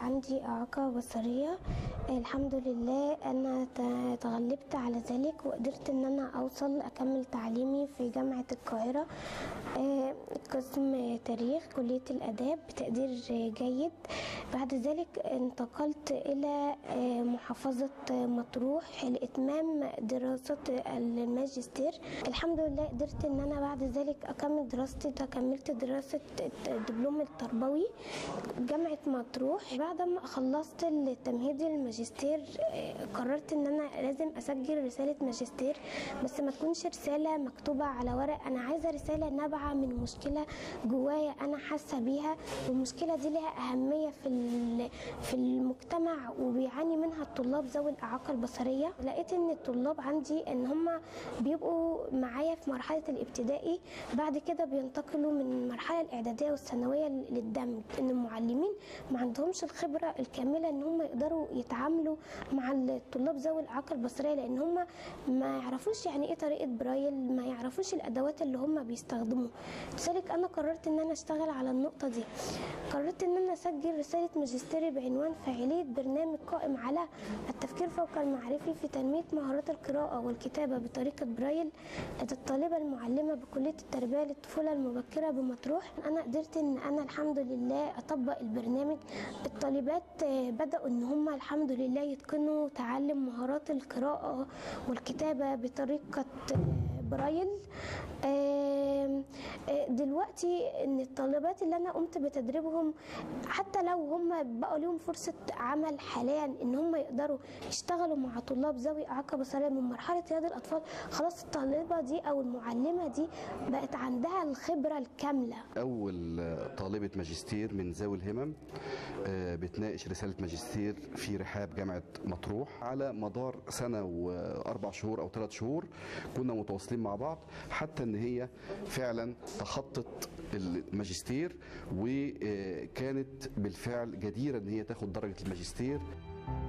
عندي إعاقة بصرية الحمد لله أنا ت- تغلبت على ذلك وقدرت إن أنا أوصل أكمل تعليمي في جامعة القاهرة آه، قسم تاريخ كلية الآداب بتقدير جيد بعد ذلك انتقلت إلى آه، محافظة مطروح لإتمام دراسة الماجستير الحمد لله قدرت إن أنا بعد ذلك أكمل دراستي ده كملت دراسة الدبلوم التربوي جامعة مطروح بعد ما خلصت التمهيدي للماجستير آه، قررت إن أنا لازم أسجل رسالة ماجستير بس ما تكونش رسالة مكتوبة على ورق أنا عايزة رسالة نابعة من مشكلة جوايا أنا حاسة بيها والمشكلة دي لها أهمية في ال- في المجتمع وبيعاني منها الطلاب ذوي الإعاقة البصرية لقيت إن الطلاب عندي إن هم بيبقوا معايا في مرحلة الابتدائي بعد كده بينتقلوا من المرحلة الإعدادية والثانوية للدمج إن المعلمين ما عندهمش الخبرة الكاملة إن هم يقدروا يتعاملوا مع الطلاب ذوي الإعاقة البصرية لأن هم ما يعرفوش يعني إيه طريقة برايل ما يعرفوش الأدوات اللي هم بيستخدموها لذلك أنا قررت إن أنا أشتغل على النقطة دي قررت إن أنا أسجل رسالة ماجستيري بعنوان فاعلية برنامج قائم على التفكير فوق المعرفي في تنمية مهارات القراءة والكتابة بطريقة برايل لدى الطالبة المعلمة بكلية التربية للطفولة المبكرة بمطروح أنا قدرت إن أنا الحمد لله أطبق البرنامج الطالبات آه، بدأوا إن هم الحمد لله يتقنوا تعلم مهارات القراءة والكتابة بطريقة آه، برايل آم، آه، دلوقتي ان الطالبات اللي انا قمت بتدريبهم حتى لو هم بقوا لهم فرصه عمل حاليا ان هم يقدروا يشتغلوا مع طلاب ذوي اعاقه بصريه من مرحله رياض الاطفال خلاص الطالبه دي او المعلمه دي بقت عندها الخبره الكامله أول طالبة ماجستير من ذوي الهمم آه، بتناقش رسالة ماجستير في رحاب جامعة مطروح على مدار سنة وأربع شهور أو ثلاث شهور كنا متواصلين مع بعض حتى إن هي فعلا تخطت الماجستير وكانت بالفعل جديرة إن هي تاخد درجة الماجستير